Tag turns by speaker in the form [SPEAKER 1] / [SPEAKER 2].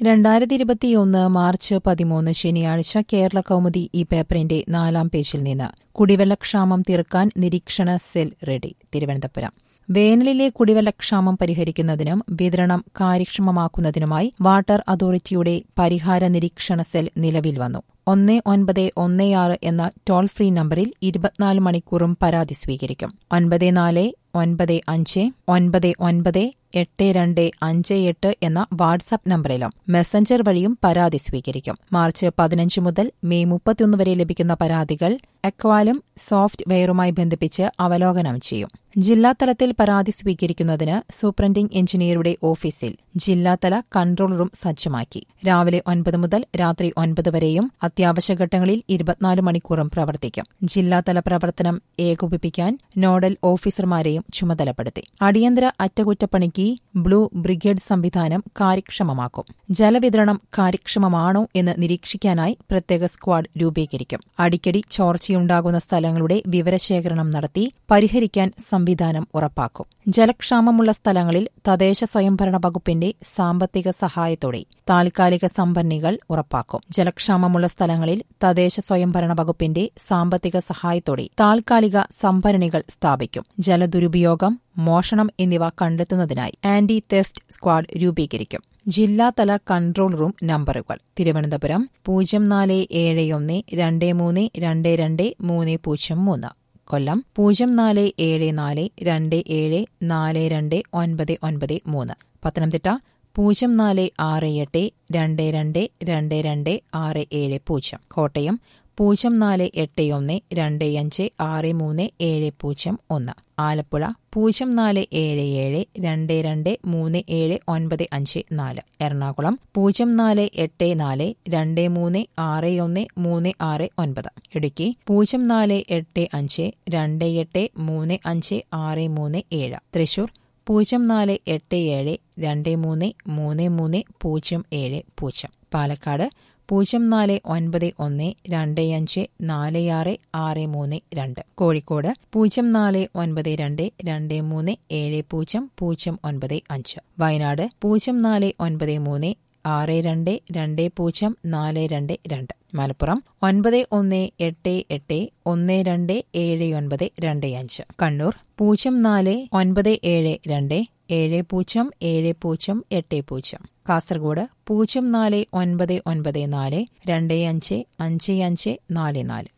[SPEAKER 1] രണ്ടായിരത്തി ഇരുപത്തിയൊന്ന് മാർച്ച് പതിമൂന്ന് ശനിയാഴ്ച കേരള കൗമുദി ഈ പേപ്പറിന്റെ നാലാം പേജിൽ നിന്ന് കുടിവെള്ളക്ഷാമം തീർക്കാൻ നിരീക്ഷണ സെൽ റെഡി തിരുവനന്തപുരം വേനലിലെ കുടിവെള്ളക്ഷാമം പരിഹരിക്കുന്നതിനും വിതരണം കാര്യക്ഷമമാക്കുന്നതിനുമായി വാട്ടർ അതോറിറ്റിയുടെ പരിഹാര നിരീക്ഷണ സെൽ നിലവിൽ വന്നു ഒന്ന് ഒൻപത് ഒന്ന് ആറ് എന്ന ടോൾ ഫ്രീ നമ്പറിൽ ഇരുപത്തിനാല് മണിക്കൂറും പരാതി സ്വീകരിക്കും ഒൻപത് നാല് ഒൻപത് അഞ്ച് ഒൻപത് ഒൻപത് എട്ട് രണ്ട് അഞ്ച് എട്ട് എന്ന വാട്സാപ്പ് നമ്പറിലും മെസഞ്ചർ വഴിയും പരാതി സ്വീകരിക്കും മാർച്ച് പതിനഞ്ച് മുതൽ മെയ് മുപ്പത്തിയൊന്ന് വരെ ലഭിക്കുന്ന പരാതികൾ എക്വാലും സോഫ്റ്റ് വെയറുമായി ബന്ധിപ്പിച്ച് അവലോകനം ചെയ്യും ജില്ലാതലത്തിൽ പരാതി സ്വീകരിക്കുന്നതിന് സൂപ്രണ്ടിംഗ് എഞ്ചിനീയറുടെ ഓഫീസിൽ ജില്ലാതല കൺട്രോൾ റൂം സജ്ജമാക്കി രാവിലെ ഒൻപത് മുതൽ രാത്രി ഒൻപത് വരെയും അത്യാവശ്യ ഘട്ടങ്ങളിൽ ഇരുപത്തിനാല് മണിക്കൂറും പ്രവർത്തിക്കും ജില്ലാതല പ്രവർത്തനം ഏകോപിപ്പിക്കാൻ നോഡൽ ഓഫീസർമാരെയും ചുമതലപ്പെടുത്തി അടിയന്തര അറ്റകുറ്റപ്പണിക്ക് ബ്ലൂ ബ്രിഗേഡ് സംവിധാനം കാര്യക്ഷമമാക്കും ജലവിതരണം കാര്യക്ഷമമാണോ എന്ന് നിരീക്ഷിക്കാനായി പ്രത്യേക സ്ക്വാഡ് രൂപീകരിക്കും അടിക്കടി ചോർച്ചയുണ്ടാകുന്ന സ്ഥലങ്ങളുടെ വിവരശേഖരണം നടത്തി പരിഹരിക്കാൻ സംവിധാനം ഉറപ്പാക്കും ജലക്ഷാമമുള്ള സ്ഥലങ്ങളിൽ തദ്ദേശ സ്വയംഭരണ വകുപ്പിന്റെ സാമ്പത്തിക സഹായത്തോടെ താൽക്കാലിക സംഭരണികൾ ഉറപ്പാക്കും ജലക്ഷാമമുള്ള സ്ഥലങ്ങളിൽ തദ്ദേശ സ്വയംഭരണ വകുപ്പിന്റെ സാമ്പത്തിക സഹായത്തോടെ താൽക്കാലിക സംഭരണികൾ സ്ഥാപിക്കും ജലദുരുപയോഗം മോഷണം എന്നിവ കണ്ടെത്തുന്നതിനായി ആന്റി തെഫ്റ്റ് സ്ക്വാഡ് രൂപീകരിക്കും ജില്ലാതല കൺട്രോൾ റൂം നമ്പറുകൾ തിരുവനന്തപുരം പൂജ്യം നാല് ഏഴ് ഒന്ന് രണ്ട് മൂന്ന് രണ്ട് രണ്ട് മൂന്ന് പൂജ്യം മൂന്ന് കൊല്ലം പൂജ്യം നാല് ഏഴ് നാല് രണ്ട് ഏഴ് നാല് രണ്ട് ഒൻപത് ഒൻപത് മൂന്ന് പത്തനംതിട്ട പൂജ്യം നാല് ആറ് എട്ട് രണ്ട് രണ്ട് രണ്ട് രണ്ട് ആറ് ഏഴ് പൂജ്യം കോട്ടയം പൂജ്യം നാല് എട്ട് ഒന്ന് രണ്ട് അഞ്ച് ആറ് മൂന്ന് ഏഴ് പൂജ്യം ഒന്ന് ആലപ്പുഴ പൂജ്യം നാല് ഏഴ് ഏഴ് രണ്ട് രണ്ട് മൂന്ന് ഏഴ് ഒൻപത് അഞ്ച് നാല് എറണാകുളം പൂജ്യം നാല് എട്ട് നാല് രണ്ട് മൂന്ന് ആറ് ഒന്ന് മൂന്ന് ആറ് ഒൻപത് ഇടുക്കി പൂജ്യം നാല് എട്ട് അഞ്ച് രണ്ട് എട്ട് മൂന്ന് അഞ്ച് ആറ് മൂന്ന് ഏഴ് തൃശൂർ പൂജ്യം നാല് എട്ട് ഏഴ് രണ്ട് മൂന്ന് മൂന്ന് മൂന്ന് പൂജ്യം ഏഴ് പൂജ്യം പാലക്കാട് പൂജ്യം നാല് ഒൻപത് ഒന്ന് രണ്ട് അഞ്ച് നാല് ആറ് ആറ് മൂന്ന് രണ്ട് കോഴിക്കോട് പൂജ്യം നാല് ഒൻപത് രണ്ട് രണ്ട് മൂന്ന് ഏഴ് പൂജ്യം പൂജ്യം ഒൻപത് അഞ്ച് വയനാട് പൂജ്യം നാല് ഒൻപത് മൂന്ന് ആറ് രണ്ട് രണ്ട് പൂജ്യം നാല് രണ്ട് രണ്ട് മലപ്പുറം ഒൻപത് ഒന്ന് എട്ട് എട്ട് ഒന്ന് രണ്ട് ഏഴ് ഒൻപത് രണ്ട് അഞ്ച് കണ്ണൂർ പൂജ്യം നാല് ഒൻപത് ഏഴ് രണ്ട് ഏഴ് പൂജ്യം ഏഴ് പൂജ്യം എട്ട് പൂജ്യം കാസർഗോഡ് പൂജ്യം നാല് ഒൻപത് ഒൻപത് നാല് രണ്ട് അഞ്ച് അഞ്ച് അഞ്ച് നാല് നാല്